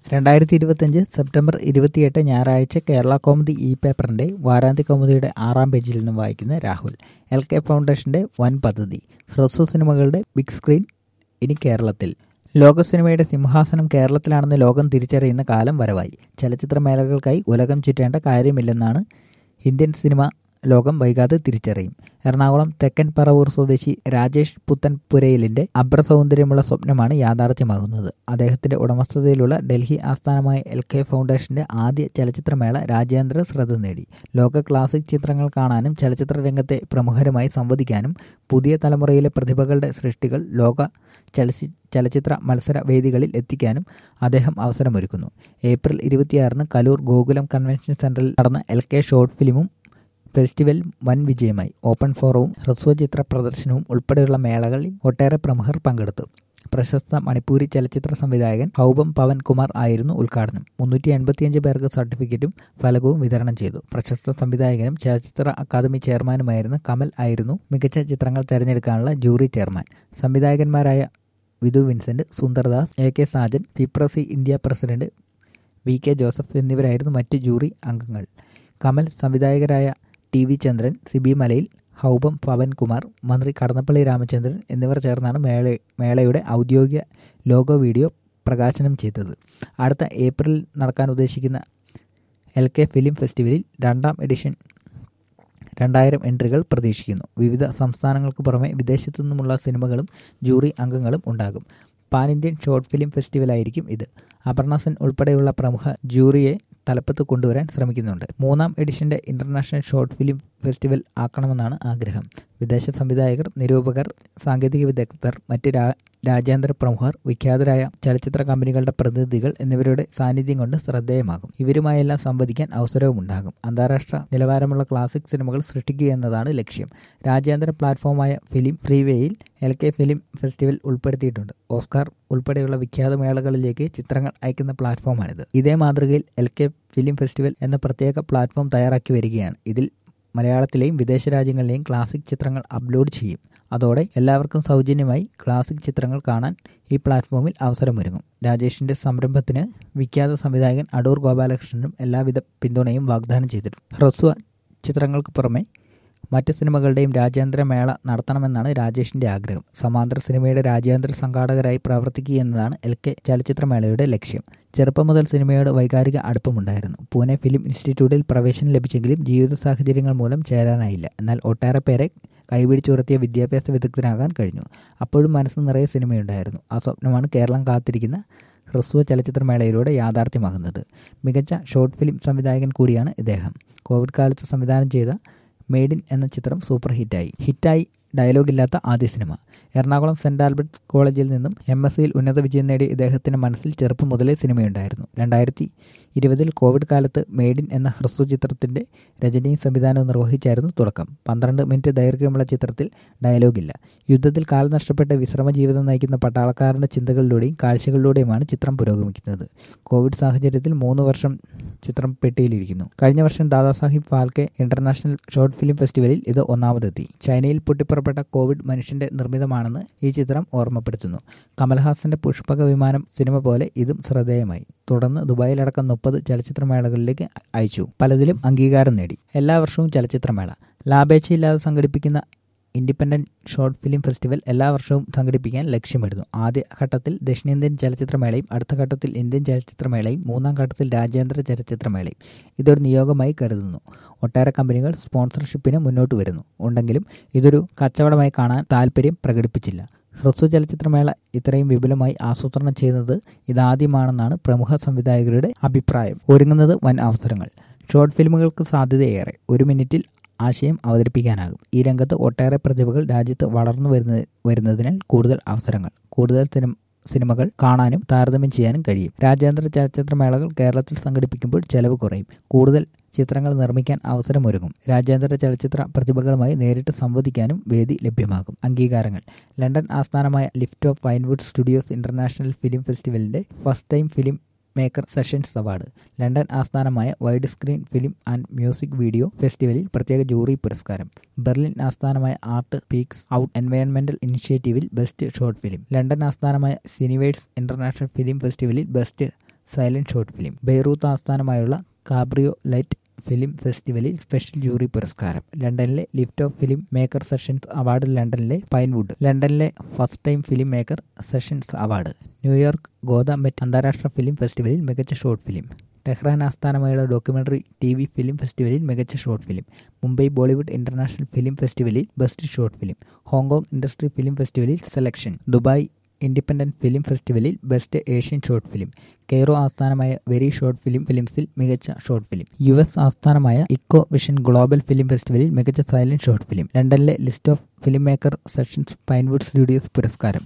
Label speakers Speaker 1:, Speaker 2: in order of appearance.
Speaker 1: രണ്ടായിരത്തി ഇരുപത്തിയഞ്ച് സെപ്റ്റംബർ ഇരുപത്തിയെട്ട് ഞായറാഴ്ച കേരള കൗമുദി ഇ പേപ്പറിന്റെ വാരാന്ത്യ കൗമുദിയുടെ ആറാം പേജിൽ നിന്നും വായിക്കുന്ന രാഹുൽ എൽ കെ ഫൗണ്ടേഷന്റെ വൻ പദ്ധതി ഹ്രസ്വ സിനിമകളുടെ ബിഗ് സ്ക്രീൻ ഇനി കേരളത്തിൽ ലോക സിനിമയുടെ സിംഹാസനം കേരളത്തിലാണെന്ന് ലോകം തിരിച്ചറിയുന്ന കാലം വരവായി ചലച്ചിത്രമേളകൾക്കായി ഉലകം ചുറ്റേണ്ട കാര്യമില്ലെന്നാണ് ഇന്ത്യൻ സിനിമ ലോകം വൈകാതെ തിരിച്ചറിയും എറണാകുളം തെക്കൻ പറവൂർ സ്വദേശി രാജേഷ് പുത്തൻപുരയിലിന്റെ അഭ്രസൗന്ദര്യമുള്ള സ്വപ്നമാണ് യാഥാർത്ഥ്യമാകുന്നത് അദ്ദേഹത്തിന്റെ ഉടമസ്ഥതയിലുള്ള ഡൽഹി ആസ്ഥാനമായ എൽ കെ ഫൗണ്ടേഷന്റെ ആദ്യ ചലച്ചിത്രമേള രാജ്യാന്തര ശ്രദ്ധ നേടി ലോക ക്ലാസിക് ചിത്രങ്ങൾ കാണാനും ചലച്ചിത്ര രംഗത്തെ പ്രമുഖരുമായി സംവദിക്കാനും പുതിയ തലമുറയിലെ പ്രതിഭകളുടെ സൃഷ്ടികൾ ലോക ചലച്ചി ചലച്ചിത്ര മത്സര വേദികളിൽ എത്തിക്കാനും അദ്ദേഹം അവസരമൊരുക്കുന്നു ഏപ്രിൽ ഇരുപത്തിയാറിന് കലൂർ ഗോകുലം കൺവെൻഷൻ സെന്ററിൽ നടന്ന എൽ കെ ഷോർട്ട് ഫിലിമും ഫെസ്റ്റിവൽ വൻ വിജയമായി ഓപ്പൺ ഫോറവും ഹ്രസ്വചിത്ര പ്രദർശനവും ഉൾപ്പെടെയുള്ള മേളകളിൽ ഒട്ടേറെ പ്രമുഖർ പങ്കെടുത്തു പ്രശസ്ത മണിപ്പൂരി ചലച്ചിത്ര സംവിധായകൻ ഹൗബം പവൻ കുമാർ ആയിരുന്നു ഉദ്ഘാടനം മുന്നൂറ്റി എൺപത്തിയഞ്ച് പേർക്ക് സർട്ടിഫിക്കറ്റും ഫലകവും വിതരണം ചെയ്തു പ്രശസ്ത സംവിധായകനും ചലച്ചിത്ര അക്കാദമി ചെയർമാനുമായിരുന്ന കമൽ ആയിരുന്നു മികച്ച ചിത്രങ്ങൾ തെരഞ്ഞെടുക്കാനുള്ള ജൂറി ചെയർമാൻ സംവിധായകന്മാരായ Vidhu Vincent Sundardas A K Sajan FIPRESCI India president V K Joseph എന്നിവരായിരുന്നു മറ്റ് ജൂറി അംഗങ്ങൾ കമൽ സംവിധായകരായ ടി വി ചന്ദ്രൻ സിബി മലയിൽ ഹൗബം പവൻകുമാർ മന്ത്രി കടന്നപ്പള്ളി രാമചന്ദ്രൻ എന്നിവർ ചേർന്നാണ് മേള മേളയുടെ ഔദ്യോഗിക ലോഗോ വീഡിയോ പ്രകാശനം ചെയ്തത് അടുത്ത ഏപ്രിലിൽ നടക്കാൻ ഉദ്ദേശിക്കുന്ന എൽ കെ ഫിലിം ഫെസ്റ്റിവലിൽ രണ്ടാം എഡിഷൻ രണ്ടായിരം എൻട്രികൾ പ്രതീക്ഷിക്കുന്നു വിവിധ സംസ്ഥാനങ്ങൾക്ക് പുറമെ വിദേശത്തു നിന്നുമുള്ള സിനിമകളും ജൂറി അംഗങ്ങളും ഉണ്ടാകും പാൻ ഇന്ത്യൻ ഷോർട്ട് ഫിലിം ഫെസ്റ്റിവലായിരിക്കും ഇത് അപർണ സെൻ ഉൾപ്പെടെയുള്ള പ്രമുഖ ജൂറിയെ തലപ്പത്ത് കൊണ്ടുവരാൻ ശ്രമിക്കുന്നുണ്ട് മൂന്നാം എഡിഷന്റെ ഇന്റർനാഷണൽ ഷോർട്ട് ഫിലിം ഫെസ്റ്റിവൽ ആക്കണമെന്നാണ് ആഗ്രഹം വിദേശ സംവിധായകർ നിരൂപകർ സാങ്കേതിക വിദഗ്ധർ മറ്റ് രാജ്യാന്തര പ്രമുഖർ വിഖ്യാതരായ ചലച്ചിത്ര കമ്പനികളുടെ പ്രതിനിധികൾ എന്നിവരുടെ സാന്നിധ്യം കൊണ്ട് ശ്രദ്ധേയമാകും ഇവരുമായെല്ലാം സംവദിക്കാൻ അവസരവുമുണ്ടാകും അന്താരാഷ്ട്ര നിലവാരമുള്ള ക്ലാസിക് സിനിമകൾ സൃഷ്ടിക്കുക എന്നതാണ് ലക്ഷ്യം രാജ്യാന്തര പ്ലാറ്റ്ഫോമായ ഫിലിം ഫ്രീവേയിൽ എൽ കെ ഫിലിം ഫെസ്റ്റിവൽ ഉൾപ്പെടുത്തിയിട്ടുണ്ട് ഓസ്കാർ ഉൾപ്പെടെയുള്ള വിഖ്യാത മേളകളിലേക്ക് ചിത്രങ്ങൾ അയക്കുന്ന പ്ലാറ്റ്ഫോമാണിത് ഇതേ മാതൃകയിൽ എൽ കെ ഫിലിം ഫെസ്റ്റിവൽ എന്ന പ്രത്യേക പ്ലാറ്റ്ഫോം തയ്യാറാക്കി വരികയാണ് ഇതിൽ മലയാളത്തിലെയും വിദേശ രാജ്യങ്ങളിലെയും ക്ലാസിക് ചിത്രങ്ങൾ അപ്ലോഡ് ചെയ്യും അതോടെ എല്ലാവർക്കും സൗജന്യമായി ക്ലാസിക് ചിത്രങ്ങൾ കാണാൻ ഈ പ്ലാറ്റ്ഫോമിൽ അവസരമൊരുങ്ങും രാജേഷിന്റെ സംരംഭത്തിന് വിഖ്യാത സംവിധായകൻ അടൂർ ഗോപാലകൃഷ്ണനും എല്ലാവിധ പിന്തുണയും വാഗ്ദാനം ചെയ്തിട്ടുണ്ട് ഹ്രസ്വ ചിത്രങ്ങൾക്ക് പുറമെ മറ്റ് സിനിമകളുടെയും രാജ്യാന്തര മേള നടത്തണമെന്നാണ് രാജേഷിന്റെ ആഗ്രഹം സമാന്തര സിനിമയുടെ രാജ്യാന്തര സംഘാടകരായി പ്രവർത്തിക്കുക എന്നതാണ് എൽ കെ ചലച്ചിത്രമേളയുടെ ലക്ഷ്യം ചെറുപ്പം മുതൽ സിനിമയോട് വൈകാരിക അടുപ്പമുണ്ടായിരുന്നു പൂനെ ഫിലിം ഇൻസ്റ്റിറ്റ്യൂട്ടിൽ പ്രവേശനം ലഭിച്ചെങ്കിലും ജീവിത സാഹചര്യങ്ങൾ മൂലം ചേരാനായില്ല എന്നാൽ ഒട്ടേറെ പേരെ കൈപിടിച്ചുയർത്തിയ വിദ്യാഭ്യാസ വിദഗ്ധനാകാൻ കഴിഞ്ഞു അപ്പോഴും മനസ്സ് നിറയെ സിനിമയുണ്ടായിരുന്നു ആ സ്വപ്നമാണ് കേരളം കാത്തിരിക്കുന്ന ഹ്രസ്വ ചലച്ചിത്രമേളയിലൂടെ യാഥാർത്ഥ്യമാകുന്നത് മികച്ച ഷോർട്ട് ഫിലിം സംവിധായകൻ കൂടിയാണ് ഇദ്ദേഹം കോവിഡ് കാലത്ത് സംവിധാനം ചെയ്ത മെയ്ഡ് ഇൻ എന്ന ചിത്രം സൂപ്പർ ഹിറ്റായി ഹിറ്റായി ഡയലോഗില്ലാത്ത ആദ്യ സിനിമ എറണാകുളം സെന്റ് ആൽബർട്ട്സ് കോളേജിൽ നിന്നും എം എസ് സിയിൽ ഉന്നത വിജയം നേടിയ ഇദ്ദേഹത്തിന്റെ മനസ്സിൽ ചെറുപ്പം മുതലേ സിനിമയുണ്ടായിരുന്നു രണ്ടായിരത്തി ഇരുപതിൽ കോവിഡ് കാലത്ത് മെയ്ഡ് ഇൻ എന്ന ഹ്രസ്വ ചിത്രത്തിന്റെ രചനയും സംവിധാനവും നിർവഹിച്ചായിരുന്നു തുടക്കം പന്ത്രണ്ട് മിനിറ്റ് ദൈർഘ്യമുള്ള ചിത്രത്തിൽ ഡയലോഗില്ല യുദ്ധത്തിൽ കാലം നഷ്ടപ്പെട്ട് വിശ്രമ ജീവിതം നയിക്കുന്ന പട്ടാളക്കാരന്റെ ചിന്തകളിലൂടെയും കാഴ്ചകളിലൂടെയുമാണ് ചിത്രം പുരോഗമിക്കുന്നത് കോവിഡ് സാഹചര്യത്തിൽ മൂന്ന് വർഷം ചിത്രം പെട്ടിയിലിരിക്കുന്നു കഴിഞ്ഞ വർഷം Dadasaheb Phalke international short film ഫെസ്റ്റിവലിൽ ഇത് ഒന്നാമതെത്തി ചൈനയിൽ പൊട്ടിപ്പുറപ്പെട്ട കോവിഡ് മനുഷ്യന്റെ നിർമ്മിതമാണെന്ന് ഈ ചിത്രം ഓർമ്മപ്പെടുത്തുന്നു കമൽഹാസന്റെ പുഷ്പക വിമാനം സിനിമ പോലെ ഇതും ശ്രദ്ധേയമായി തുടർന്ന് ദുബായിലടക്കം മുപ്പത് ചലച്ചിത്രമേളകളിലേക്ക് അയച്ചു പലതിലും അംഗീകാരം നേടി എല്ലാ വർഷവും ചലച്ചിത്രമേള ലാഭേച്ഛയില്ലാതെ സംഘടിപ്പിക്കുന്ന ഇൻഡിപെൻഡന്റ് ഷോർട്ട് ഫിലിം ഫെസ്റ്റിവൽ എല്ലാ വർഷവും സംഘടിപ്പിക്കാൻ ലക്ഷ്യമിടുന്നു ആദ്യ ഘട്ടത്തിൽ ദക്ഷിണേന്ത്യൻ ചലച്ചിത്രമേളയും അടുത്ത ഘട്ടത്തിൽ ഇന്ത്യൻ ചലച്ചിത്രമേളയും മൂന്നാം ഘട്ടത്തിൽ രാജ്യാന്തര ചലച്ചിത്രമേളയും ഇതൊരു നിയോഗമായി കരുതുന്നു ഒട്ടേറെ കമ്പനികൾ സ്പോൺസർഷിപ്പിന് മുന്നോട്ട് വരുന്നു ഉണ്ടെങ്കിലും ഇതൊരു കച്ചവടമായി കാണാൻ താല്പര്യം പ്രകടിപ്പിച്ചില്ല ഹ്രസ്വ ചലച്ചിത്രമേള ഇത്രയും വിപുലമായി ആസൂത്രണം ചെയ്യുന്നത് ഇതാദ്യമാണെന്നാണ് പ്രമുഖ സംവിധായകരുടെ അഭിപ്രായം ഒരുങ്ങുന്നത് വൻ അവസരങ്ങൾ ഷോർട്ട് ഫിലിമുകൾക്ക് സാധ്യതയേറെ ഒരു മിനിറ്റിൽ ആശയം അവതരിപ്പിക്കാനാകും ഈ രംഗത്ത് ഒട്ടേറെ പ്രതിഭകൾ രാജ്യത്ത് വളർന്നു വരുന്ന വരുന്നതിനാൽ കൂടുതൽ അവസരങ്ങൾ കൂടുതൽ സിനിമ സിനിമകൾ കാണാനും താരതമ്യം ചെയ്യാനും കഴിയും രാജ്യാന്തര ചലച്ചിത്രമേളകൾ കേരളത്തിൽ സംഘടിപ്പിക്കുമ്പോൾ ചെലവ് കുറയും കൂടുതൽ ചിത്രങ്ങൾ നിർമ്മിക്കാൻ അവസരമൊരുങ്ങും രാജ്യാന്തര ചലച്ചിത്ര പ്രതിഭകളുമായി നേരിട്ട് സംവദിക്കാനും വേദി ലഭ്യമാകും അംഗീകാരങ്ങൾ ലണ്ടൻ ആസ്ഥാനമായ lift off Pinewood studios international film ഫെസ്റ്റിവലിന്റെ first time film maker sessions award London ആസ്ഥാനമായ wide screen film and music video ഫെസ്റ്റിവലിൽ പ്രത്യേക ജൂറി പുരസ്കാരം ബെർലിൻ ആസ്ഥാനമായ ആർട്ട് പീക്സ് ഔട്ട് എൻവയൺമെന്റൽ ഇനിഷ്യേറ്റീവിൽ ബെസ്റ്റ് ഷോർട്ട് ഫിലിം ലണ്ടൻ ആസ്ഥാനമായ സിനിവേഴ്സ് ഇന്റർനാഷണൽ ഫിലിം ഫെസ്റ്റിവലിൽ best silent short film Beirut ആസ്ഥാനമായുള്ള കാബ്രിയോ ലൈറ്റ് ഫിലിം ഫെസ്റ്റിവലിൽ സ്പെഷ്യൽ ജൂറി പുരസ്കാരം ലണ്ടനിലെ lift off film maker sessions award ലണ്ടനിലെ പൈൻവുഡ് ലണ്ടനിലെ first time film maker sessions award New York ഗോദാമെറ്റ് അന്താരാഷ്ട്ര ഫിലിം ഫെസ്റ്റിവലിൽ മികച്ച ഷോർട്ട് ഫിലിം ടെഹ്റാൻ ആസ്ഥാനമായുള്ള ഡോക്യുമെന്ററി ടി വി ഫിലിം ഫെസ്റ്റിവലിൽ മികച്ച short film Mumbai Bollywood international film ഫെസ്റ്റിവലിൽ best short film Hong Kong industry film ഫെസ്റ്റിവലിൽ സെലക്ഷൻ ദുബായ് ഇൻഡിപെൻഡന്റ് ഫിലിം ഫെസ്റ്റിവലിൽ best Asian short film Cairo ആസ്ഥാനമായ വെരി ഷോർട്ട് ഫിലിം ഫിലിംസിൽ മികച്ച ഷോർട്ട് ഫിലിം യു എസ് ആസ്ഥാനമായ ഇക്കോ വിഷൻ ഗ്ലോബൽ ഫിലിം ഫെസ്റ്റിവലിൽ മികച്ച സൈലന്റ് ഷോർട്ട് ഫിലിം ലണ്ടനിലെ list of film maker sessions Pinewood studios പുരസ്കാരം